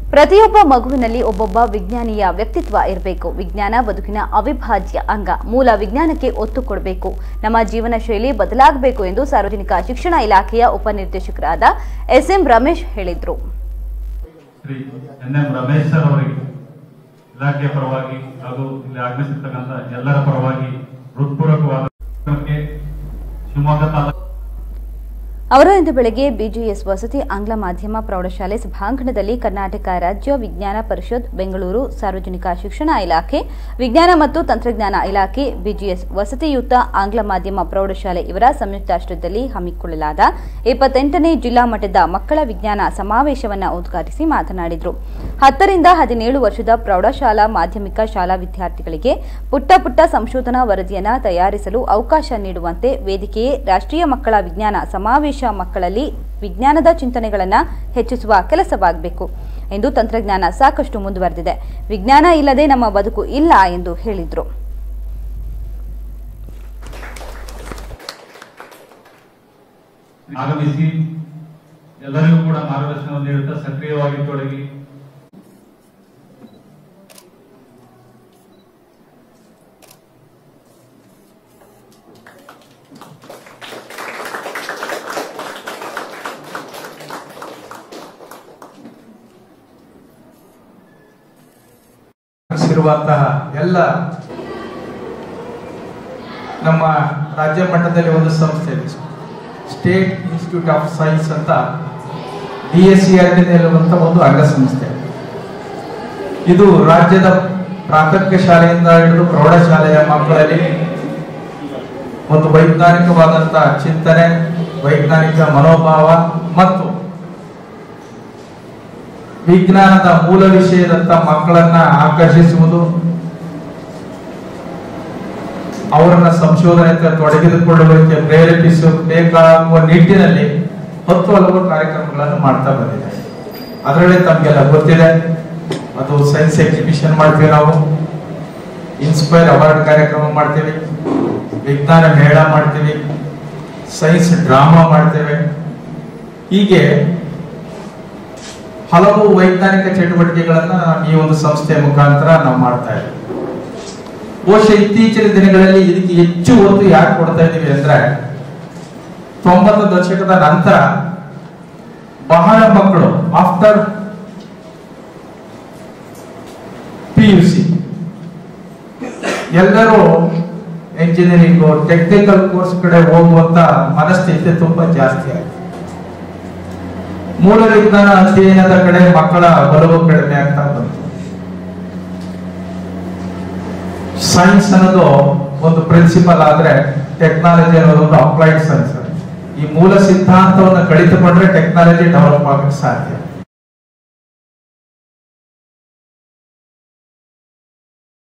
ಪ್ರತಿಯೊಬ್ಬ ಮಗುವಿನಲ್ಲಿ ಒಬ್ಬೊಬ್ಬ ವಿಜ್ಞಾನಿಯ ವ್ಯಕ್ತಿತ್ವ ಇರಬೇಕು ವಿಜ್ಞಾನ ಬದುಕಿನ ಅವಿಭಾಜ್ಯ ಅಂಗ ಮೂಲ ವಿಜ್ಞಾನಕ್ಕೆ ಒತ್ತು ಕೊಡಬೇಕು ನಮ್ಮ ಜೀವನ ಶೈಲಿ ಬದಲಾಗಬೇಕು ಎಂದು ಸಾರ್ವಜನಿಕ ಶಿಕ್ಷಣ ಇಲಾಖೆಯ ಉಪನಿರ್ದೇಶಕರಾದ ಎಸ್ಎಂ ರಮೇಶ್ ಹೇಳಿದರು Shri N M Ramesh sir ಅವರಿಗೆ ಇಲಾಖೆಯ ಪರವಾಗಿ ಹಾಗೂ ಇಲ್ಲಿ ಆಗಮಿಸಿರ್ತಕ್ಕಂಥ ಎಲ್ಲರ ಪರವಾಗಿ ಹೃತ್ಪೂರ್ವಕವಾದ ಕಾರ್ಯಕ್ರಮಕ್ಕೆ ಶಿವಮೊಗ್ಗ ತಾಲೂಕು ಅವರು ಇಂದು ಬೆಳಗ್ಗೆ ಬಿಜಿಎಸ್ ವಸತಿ ಆಂಗ್ಲ ಮಾಧ್ಯಮ ಪ್ರೌಢಶಾಲೆ ಸಭಾಂಗಣದಲ್ಲಿ ಕರ್ನಾಟಕ ರಾಜ್ಯ ವಿಜ್ಞಾನ ಪರಿಷತ್ ಬೆಂಗಳೂರು ಸಾರ್ವಜನಿಕ ಶಿಕ್ಷಣ ಇಲಾಖೆ ವಿಜ್ಞಾನ ಮತ್ತು ತಂತ್ರಜ್ಞಾನ ಇಲಾಖೆ ಬಿಜಿಎಸ್ ವಸತಿಯುತ ಆಂಗ್ಲ ಮಾಧ್ಯಮ ಪ್ರೌಢಶಾಲೆ ಇವರ ಸಂಯುಕ್ತಾಶ್ರಯದಲ್ಲಿ ಹಮ್ಮಿಕೊಳ್ಳಲಾದ ಇಪ್ಪತ್ತೆಂಟನೇ ಜಿಲ್ಲಾ ಮಟ್ಟದ ಮಕ್ಕಳ ವಿಜ್ಞಾನ ಸಮಾವೇಶವನ್ನು ಉದ್ಘಾಟಿಸಿ ಮಾತನಾಡಿದರು ಹತ್ತರಿಂದ ಹದಿನೇಳು ವರ್ಷದ ಪ್ರೌಢಶಾಲಾ ಮಾಧ್ಯಮಿಕ ಶಾಲಾ ವಿದ್ಯಾರ್ಥಿಗಳಿಗೆ ಪುಟ್ಟ ಪುಟ್ಟ ಸಂಶೋಧನಾ ವರದಿಯನ್ನು ತಯಾರಿಸಲು ಅವಕಾಶ ನೀಡುವಂತೆ ವೇದಿಕೆಯೇ ರಾಷ್ಟ್ರೀಯ ಮಕ್ಕಳ ವಿಜ್ಞಾನ ಸಮಾವೇಶ ಮಕ್ಕಳಲ್ಲಿ ವಿಜ್ಞಾನದ ಚಿಂತನೆಗಳನ್ನು ಹೆಚ್ಚಿಸುವ ಕೆಲಸವಾಗಬೇಕು ಎಂದು ತಂತ್ರಜ್ಞಾನ ಸಾಕಷ್ಟು ಮುಂದುವರೆದಿದೆ ವಿಜ್ಞಾನ ಇಲ್ಲದೆ ನಮ್ಮ ಬದುಕು ಇಲ್ಲ ಎಂದು ಹೇಳಿದರು ಆಗಮಿಸಿ ಎಲ್ಲರಿಗೂ ಕೂಡ ಮಾರ್ಗದರ್ಶನವನ್ನು ನೀಡುತ್ತಾ ಸಕ್ರಿಯವಾಗಿ ತೊಡಗಿ ಇರುವಂತಹ ಎಲ್ಲ ನಮ್ಮ ರಾಜ್ಯ ಮಟ್ಟದಲ್ಲಿ ಒಂದು ಸಂಸ್ಥೆ ಇದೆ ಸ್ಟೇಟ್ ಇನ್ಸ್ಟಿಟ್ಯೂಟ್ ಆಫ್ ಸೈನ್ಸ್ ಅಂತ ಬಿ ಎಸ್ ಸಿ ಇರುವಂತ ಒಂದು ಅಂಗಸಂಸ್ಥೆ ಇದು ರಾಜ್ಯದ ಪ್ರಾಥಮಿಕ ಶಾಲೆಯಿಂದ ಹಿಡಿದು ಪ್ರೌಢಶಾಲೆಯ ಮಕ್ಕಳಲ್ಲಿ ಒಂದು ವೈಜ್ಞಾನಿಕವಾದಂತಹ ಚಿಂತನೆ ವೈಜ್ಞಾನಿಕ ಮನೋಭಾವ ಮತ್ತು ವಿಜ್ಞಾನದ ಮೂಲ ವಿಷಯದತ್ತ ಮಕ್ಕಳನ್ನ ಆಕರ್ಷಿಸುವುದು ಅವರನ್ನ ಸಂಶೋಧನೆಗೆ ತೊಡಗಿಸಿಕೊಳ್ಳುವುದಕ್ಕೆ ಪ್ರೇರೇಪಿಸಬೇಕಾಗುವ ನಿಟ್ಟಿನಲ್ಲಿ ಹತ್ತು ಹಲವು ಕಾರ್ಯಕ್ರಮಗಳನ್ನು ಮಾಡ್ತಾ ಬಂದಿದೆ ಅದರಲ್ಲಿ ತಮಗೆಲ್ಲ ಗೊತ್ತಿದೆ ಅದು ಸೈನ್ಸ್ ಎಕ್ಸಿಬಿಷನ್ ಮಾಡ್ತೀವಿ ನಾವು ಇನ್ಸ್ಪೈರ್ ಅವಾರ್ಡ್ ಕಾರ್ಯಕ್ರಮ ಮಾಡ್ತೀವಿ ವಿಜ್ಞಾನ ಮೇಳ ಮಾಡ್ತೀವಿ ಸೈನ್ಸ್ ಡ್ರಾಮಾ ಮಾಡ್ತೇವೆ ಹೀಗೆ ಹಲವು ವೈಜ್ಞಾನಿಕ ಚಟುವಟಿಕೆಗಳನ್ನ ಈ ಒಂದು ಸಂಸ್ಥೆಯ ಮುಖಾಂತರ ನಾವು ಮಾಡ್ತಾ ಇದ್ದೀವಿ ಬಹುಶಃ ಇತ್ತೀಚಿನ ದಿನಗಳಲ್ಲಿ ಇದಕ್ಕೆ ಹೆಚ್ಚು ಒತ್ತು ಯಾಕೆ ಕೊಡ್ತಾ ಇದ್ದೀವಿ ಅಂದ್ರೆ ತೊಂಬತ್ತು ದಶಕದ ನಂತರ ಬಹಳ ಮಕ್ಕಳು ಆಫ್ಟರ್ ಪಿ ಯು ಸಿ ಎಲ್ಲರೂ ಎಂಜಿನಿಯರಿಂಗ್ ಟೆಕ್ನಿಕಲ್ ಕೋರ್ಸ್ ಕಡೆ ಹೋಗುವಂತ ಮನಸ್ಥಿತಿ ತುಂಬಾ ಜಾಸ್ತಿ ಆಗಿದೆ ಮೂಲ ವಿಜ್ಞಾನ ಅಧ್ಯಯನದ ಕಡೆ ಮಕ್ಕಳ ಒಲವು ಕಡಿಮೆ ಆಗ್ತಾ ಬಂತು ಸೈನ್ಸ್ ಅನ್ನೋದು ಒಂದು ಪ್ರಿನ್ಸಿಪಲ್ ಆದ್ರೆ ಟೆಕ್ನಾಲಜಿ ಅನ್ನೋದು ಒಂದು ಅಪ್ಲೈಡ್ ಸೈನ್ಸ್ ಈ ಮೂಲ ಸಿದ್ಧಾಂತವನ್ನು ಕಳಿತುಕೊಂಡ್ರೆ ಟೆಕ್ನಾಲಜಿ ಡೆವಲಪ್ ಆಗಕ್ಕೆ ಸಾಧ್ಯ